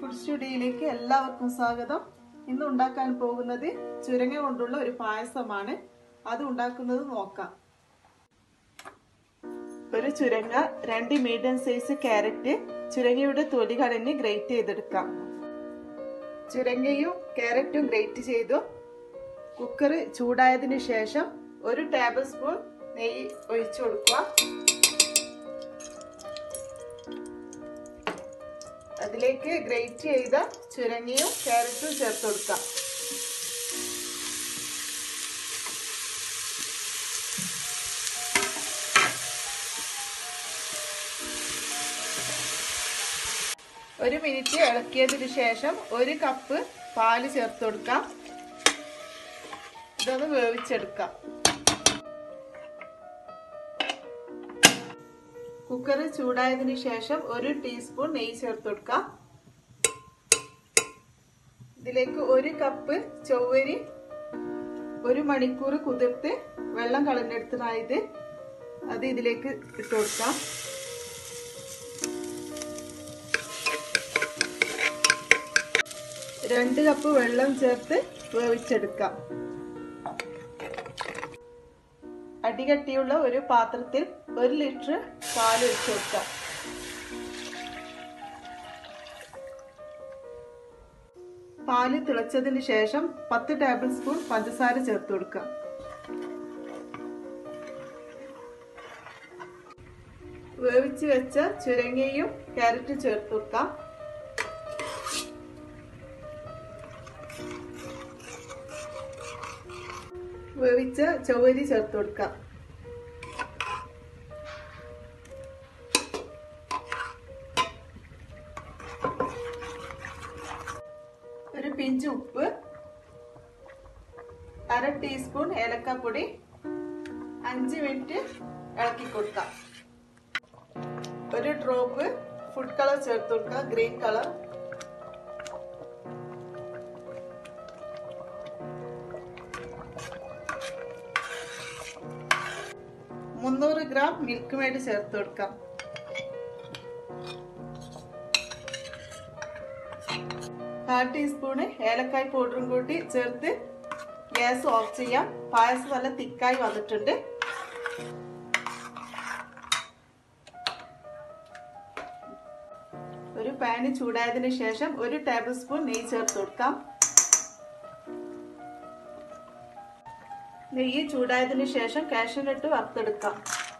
food സ്റ്റുഡിയോയിലേക്ക് എല്ലാവർക്കും സ്വാഗതം ഇന്ന് ഉണ്ടാക്കാൻ പോകുന്നത് ചുരങ്ങ കൊണ്ടുള്ള ഒരു പായസമാണ് അത് ഉണ്ടാക്കുന്നത് നോക്കാം ഒരു ചുരങ്ങ രണ്ട് മീഡിയം സൈസ് ക്യാരറ്റ് ചുരങ്ങയുടെ തൊലി കളഞ്ഞ് ഗ്രേറ്റ് ചെയ്തെടുക്കാം ചുരങ്ങയും ക്യാരറ്റും ഗ്രേറ്റ് ചെയ്തു കുക്കർ ചൂടായതിനു ശേഷം ഒരു ടേബിൾ സ്പൂൺ നെയ്യ് ഒഴിച്ചു കൊടുക്കുക അതിലേക്ക് ഗ്രേറ്റ് ചെയ്ത ചുരങ്ങയും ക്യാരറ്റും ചേർത്ത് കൊടുക്കാം ഒരു മിനിറ്റ് ഇളക്കിയതിനു ശേഷം ഒരു കപ്പ് പാല് ചേർത്ത് കൊടുക്കാം ഇതൊന്ന് വേവിച്ചെടുക്കാം കുക്കർ ചൂടായതിനു ശേഷം ഒരു ടീസ്പൂൺ നെയ്യ് ചേർത്ത് കൊടുക്കാം ഇതിലേക്ക് ഒരു കപ്പ് ചൊവ്വരി ഒരു മണിക്കൂർ കുതിർത്ത് വെള്ളം കളഞ്ഞെടുത്തതായത് അത് ഇതിലേക്ക് ഇട്ട് കൊടുക്കാം രണ്ട് കപ്പ് വെള്ളം ചേർത്ത് വേവിച്ചെടുക്കാം അടികട്ടിയുള്ള ഒരു പാത്രത്തിൽ ഒരു ലിറ്റർ പാൽ ഒഴിച്ചു കൊടുക്കാം പാല് തിളച്ചതിന് ശേഷം പത്ത് ടേബിൾ സ്പൂൺ പഞ്ചസാര ചേർത്ത് കൊടുക്കാം വേവിച്ച് വെച്ച ചുരങ്ങയും ക്യാരറ്റും ചേർത്ത് കൊടുക്കാം വേവിച്ച ചൊവ്വരി ചേർത്ത് കൊടുക്കാം ഒരു പിഞ്ച് ഉപ്പ് അര ടീസ്പൂൺ ഏലക്കപ്പൊടി അഞ്ച് മിനിറ്റ് ഇളക്കി കൊടുക്കാം ഒരു ഡ്രോപ്പ് ഫുഡ് കളർ ചേർത്ത് കൊടുക്കാം ഗ്രീൻ കളർ മുന്നൂറ് ഗ്രാം മിൽക്ക് മേഡ് ചേർത്ത് കൊടുക്കാം കാൽ ടീസ്പൂണ് ഏലക്കായ് പൗഡറും കൂട്ടി ചേർത്ത് ഗ്യാസ് ഓഫ് ചെയ്യാം പായസം നല്ല തിക്കായി വന്നിട്ടുണ്ട് ഒരു പാന് ചൂടായതിനു ശേഷം ഒരു ടേബിൾ സ്പൂൺ നെയ്യ് ചേർത്ത് കൊടുക്കാം നെയ്യ് ചൂടായതിനു ശേഷം കാഷ്യനട്ട് വറുത്തെടുക്കാം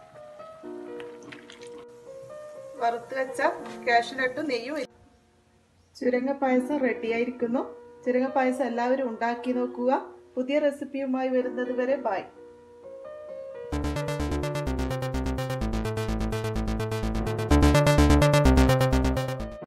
വറുത്ത് വെച്ച കാഷ്യനട്ടും നെയ്യും ചുരങ്ങ പായസം റെഡിയായിരിക്കുന്നു ചുരങ്ങ പായസം എല്ലാവരും ഉണ്ടാക്കി നോക്കുക പുതിയ റെസിപ്പിയുമായി വരുന്നത് വരെ ബൈ